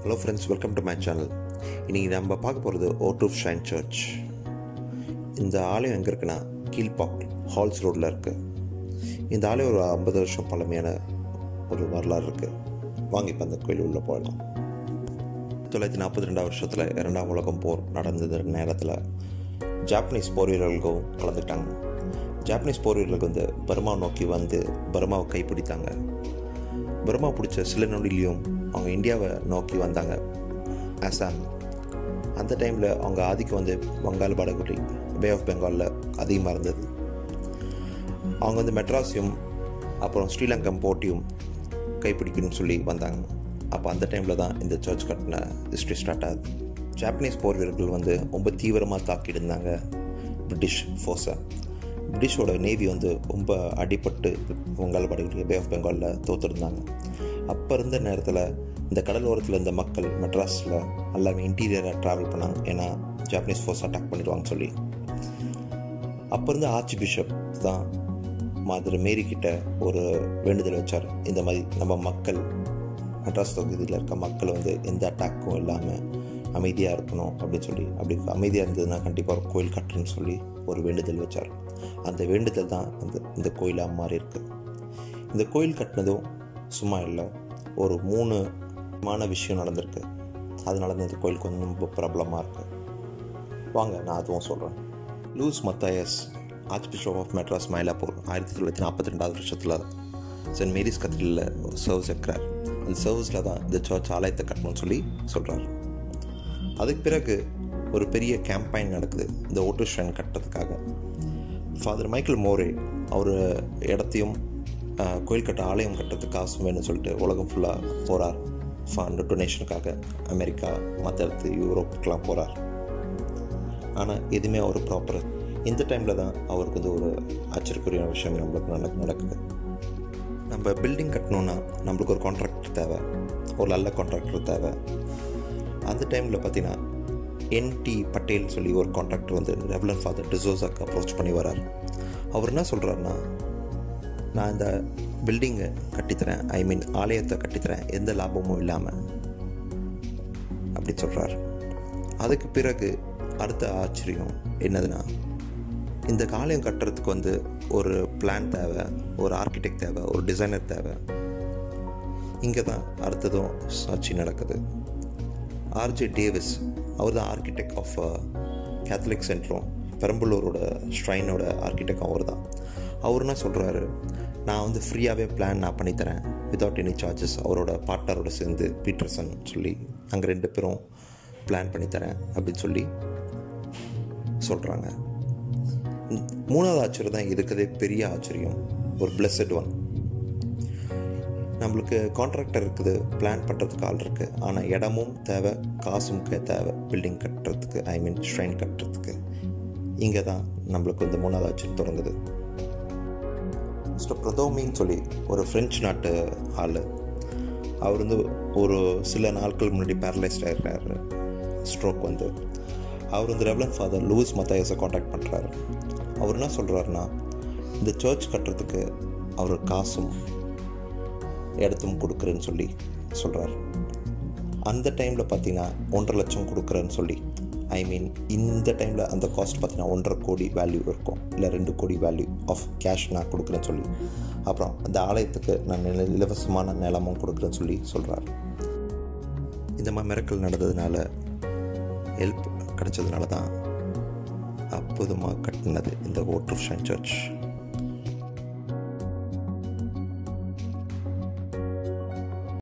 hello friends welcome to my channel இன்றைக்கி நம்ம பார்க்க போகிறது ஓட்டூஃப் ஷைன் சர்ச் இந்த ஆலயம் எங்கே இருக்குன்னா கீழ்பாக் ஹால்ஸ் ரோட்டில் இருக்குது இந்த ஆலயம் ஒரு ஐம்பது வருஷம் பழமையான ஒரு வரலாறு இருக்குது வாங்க இப்போ அந்த கோயில் உள்ளே போயிடலாம் தொள்ளாயிரத்தி நாற்பத்தி ரெண்டாம் வருஷத்தில் இரண்டாம் உலகம் போர் நடந்தது நேரத்தில் ஜாப்பனீஸ் போர் வீரர்களுக்கும் கலந்துட்டாங்க ஜாப்பனீஸ் போர் வீரர்களுக்கு வந்து பர்மா நோக்கி வந்து பர்மாவை கைப்பிடித்தாங்க பர்மா பிடிச்ச சில நொடிலையும் அவங்க இந்தியாவை நோக்கி வந்தாங்க அசாம் அந்த டைமில் அவங்க ஆதிக்கம் வந்து வங்காள படகுடி பே ஆஃப் பெங்காலில் அதிகமாக இருந்தது அவங்க வந்து மெட்ராஸையும் அப்புறம் ஸ்ரீலங்கா போட்டியும் கைப்பிடிக்கணும்னு சொல்லி வந்தாங்க அப்போ அந்த டைமில் தான் இந்த சர்ச் கட்டின ஹிஸ்ட்ரி ஸ்டார்ட் ஆகுது ஜாப்பனீஸ் போர் வீரர்கள் வந்து ரொம்ப தீவிரமாக தாக்கியிருந்தாங்க பிரிட்டிஷ் ஃபோர்ஸை பிரிட்டிஷோட நேவி வந்து ரொம்ப அடிபட்டு வங்காள படகுடி பே ஆஃப் பெங்காலில் தோற்றுருந்தாங்க அப்போ இருந்த நேரத்தில் இந்த கடலோரத்தில் இருந்த மக்கள் மெட்ராஸில் எல்லாமே இன்டீரியராக ட்ராவல் பண்ணாங்க ஏன்னா ஜாப்பனீஸ் ஃபோர்ஸ் அட்டாக் பண்ணிடுவாங்கன்னு சொல்லி அப்போ இருந்த ஆர்ச் பிஷப் தான் மாதிரி மேரி கிட்ட ஒரு வேண்டுதல் வச்சார் இந்த மாதிரி நம்ம மக்கள் மெட்ராஸ் தொகுதியில் இருக்க மக்கள் வந்து எந்த அட்டாக்கும் இல்லாமல் அமைதியாக இருக்கணும் அப்படின்னு சொல்லி அப்படி அமைதியாக இருந்ததுன்னா கண்டிப்பாக ஒரு கோயில் கட்டணும்னு சொல்லி ஒரு வேண்டுதல் வச்சார் அந்த வேண்டுதல் தான் அந்த இந்த கோயிலாக மாறி இருக்கு இந்த கோயில் கட்டினதும் சும்மா இல்லை ஒரு மூணு மான விஷயம் நடந்திருக்கு அதனால தான் இந்த கோயில் கொஞ்சம் ரொம்ப பிரபலமாக இருக்குது வாங்க நான் அதுவும் சொல்கிறேன் Louis Mathias archbishop of Madras Mylapore ஆயிரத்தி தொள்ளாயிரத்தி நாற்பத்தி ரெண்டாவது வருஷத்தில் சென்ட் மேரிஸ் கத்திரியில் சர்வீஸ் இருக்கிறார் அந்த சர்வீஸில் தான் இந்த சர்ச் ஆலயத்தை கட்டணும்னு சொல்லி சொல்கிறார் அதுக்கு பிறகு ஒரு பெரிய கேம்பெயின் நடக்குது இந்த ஓட்டு ஷன் கட்டுறதுக்காக ஃபாதர் மைக்கேல் மோரே அவர் இடத்தையும் கோயில் கட்ட ஆலயம் கட்டுறதுக்கு காசும் வேணும்னு சொல்லிட்டு உலகம் ஃபுல்லாக போகிறார் ஃபண்ட் டொனேஷனுக்காக அமெரிக்கா மற்ற இடத்து யூரோப்புக்கெலாம் போகிறார் ஆனால் எதுவுமே அவர் ப்ராப்பர் இந்த டைமில் தான் அவருக்கு வந்து ஒரு ஆச்சரியக்குரிய விஷயம் நம்மளுக்கு நட நடக்குது நம்ம பில்டிங் கட்டணுன்னா நம்மளுக்கு ஒரு கான்ட்ராக்டர் தேவை ஒரு நல்ல கான்ட்ராக்டர் தேவை அந்த டைமில் பார்த்தீங்கன்னா என்டி பட்டேல் சொல்லி ஒரு கான்ட்ராக்டர் வந்து ரெவலன் ஃபாதர் டிசோசாக்கு அப்ரோச் பண்ணி வரார் அவர் என்ன சொல்கிறாருன்னா நான் இந்த பில்டிங்கை கட்டித்தரேன் ஐ மீன் ஆலயத்தை கட்டித்தரேன் எந்த லாபமும் இல்லாமல் அப்படி சொல்கிறார் அதுக்கு பிறகு அடுத்த ஆச்சரியம் என்னதுன்னா இந்த ஆலயம் கட்டுறதுக்கு வந்து ஒரு பிளான் தேவை ஒரு ஆர்கிடெக்ட் தேவை ஒரு டிசைனர் தேவை இங்கே தான் அடுத்ததும் ஆட்சி நடக்குது ஆர்ஜே டேவிஸ் அவர் தான் ஆர்கிடெக்ட் ஆஃப் கேத்தலிக் சென்ட்ரும் பெரம்பலூரோட ஸ்ட்ரைனோட ஆர்கிடெக்ட் அவர் தான் அவர் என்ன சொல்கிறாரு நான் வந்து ஃப்ரீயாகவே பிளான் நான் பண்ணித்தரேன் வித்தவுட் எனி சார்ஜஸ் அவரோட பார்ட்னரோட சேர்ந்து பீட்டர்சன் சொல்லி அங்கே ரெண்டு பேரும் பிளான் பண்ணித்தரேன் அப்படின்னு சொல்லி சொல்கிறாங்க மூணாவது ஆச்சரியம் தான் இருக்கிறதே பெரிய ஆச்சரியம் ஒரு பிளஸட் ஒன் நம்மளுக்கு கான்ட்ராக்டர் இருக்குது பிளான் பண்ணுறதுக்கு ஆள் இருக்குது ஆனால் இடமும் தேவை காசும் தேவை பில்டிங் கட்டுறதுக்கு ஐ மீன் ஷ்ரைன் கட்டுறதுக்கு இங்கே தான் நம்மளுக்கு வந்து மூணாவது ஆச்சரியம் தொடங்குது மிஸ்டர் பிரதோமின்னு சொல்லி ஒரு ஃப்ரெஞ்சு நாட்டு ஆள் அவர் வந்து ஒரு சில நாட்கள் முன்னாடி பேரலைஸ்ட் ஆகிருக்காரு ஸ்ட்ரோக் வந்து அவர் வந்து ரெவலன் ஃபாதர் லூயிஸ் மத்தாயஸை காண்டாக்ட் பண்ணுறாரு அவர் என்ன சொல்கிறாருன்னா இந்த சர்ச் கட்டுறதுக்கு அவர் காசும் இடத்தும் கொடுக்குறேன்னு சொல்லி சொல்கிறார் அந்த டைமில் பார்த்தீங்கன்னா ஒன்றரை லட்சம் கொடுக்குறேன்னு சொல்லி ஐ மீன் இந்த டைமில் அந்த காஸ்ட் பார்த்தீங்கன்னா ஒன்றரை கோடி வேல்யூ இருக்கும் இல்லை ரெண்டு கோடி வேல்யூ ஆஃப் கேஷ் நான் கொடுக்குறேன்னு சொல்லி அப்புறம் அந்த ஆலயத்துக்கு நான் இலவசமான நிலமும் கொடுக்குறேன்னு சொல்லி சொல்கிறார் இந்த மாதிரி மிரக்கல் நடந்ததுனால ஹெல்ப் கிடச்சதுனால தான் அற்புதமாக கட்டினது இந்த ஓட்டர் ஷன் சர்ச்